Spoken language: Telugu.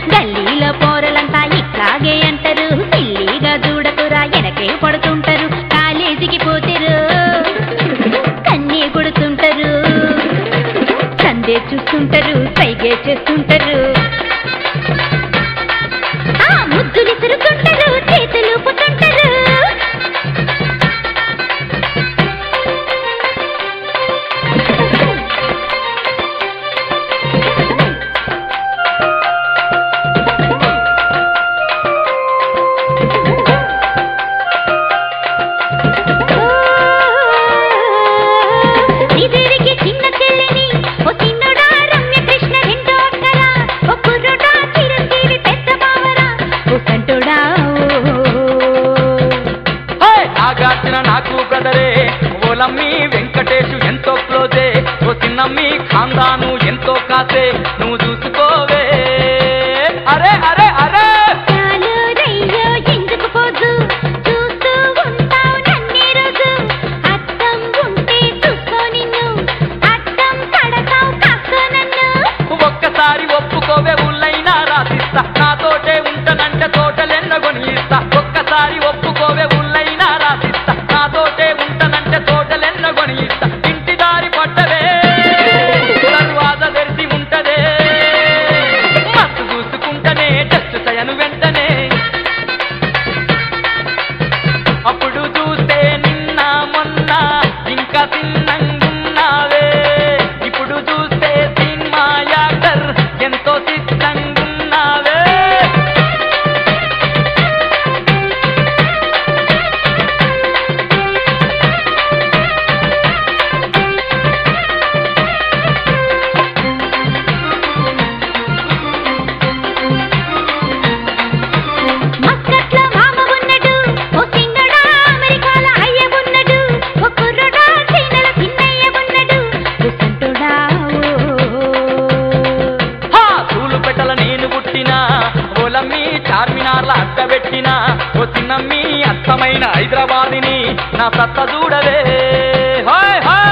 గల్లీలో పోరలంతా ఇట్లాగే అంటారు సిల్లీగా చూడకురా ఎనకే పడుతుంటారు కాలేజీకి పోతారు కన్నీ కొడుతుంటారు కందే చూస్తుంటారు సైగే చేస్తుంటారు ఆ ముద్దులు తిరుగుతుంటారు చేతులు పుట్టుంటారు ఇదిరికి చిన్న చెల్లిని ఓ చిన్నడా రమ్య కృష్ణ రెండో అక్కరా ఓ కుర్రుడా చిరంజీవి పెద్ద బావరా ఓ సంటుడా హే! నాగార్జున నాకు బ్రదరే ఓలమ్మి వెంకటేషు ఎంతో క్లోజే ఓ చిన్నమ్మి ఖాందాను ఎంతో కాసే నువ్వు చూసుకోవే అరే అరే అరే చాలు రయ్యో ఎందుకు పోదు చూస్తూ ఉంటావు నన్నే రోజు అద్దం ఉంటే చూసుకో నిన్ను అద్దం కడతావు కాస్కో నన్ను ఒక్కసారి ఒప్పుకోవే ఉల్లైనా రాసిస్తా నాతోటే ఉంటనంటే తోటలెన్నగొని ఇస్తా ఒక్కసారి ఒప్పుకోవే ఉల్లైనా రాసిస్తా నాతోటే ఉంటనంటే తోటలెన్నగొని ఇస్తా ఇంటి దారి పట్టవే దర్వాజ తెరిచి ఉంటదే మస్తు చూసుకుంటనే టచ్ చేయను వెంటనే అప్పుడు చూస్తే నిన్న మొన్న ఇంకా తిన్నంగున్నావే ఇప్పుడు చూస్తే సినిమా యాక్టర్ ఎంతో సిద్ధంగున్నావే మస్కట్లో మామ ఉన్నడు ఓ చిన్నడా అమెరికాల అయ్య ఉన్నడు ఓ కుర్రడా చైనల చిన్నయ్య ఉన్నడు ఓ సంటుడా హా పూలు పెట్టల నేను పుట్టినా ఓలమ్మి చార్మినార్ల అడ్డ పెట్టినా ఓ చిన్నమ్మి అత్తమైన హైదరాబాదిని నా సత్త చూడవే హాయ్ హాయ్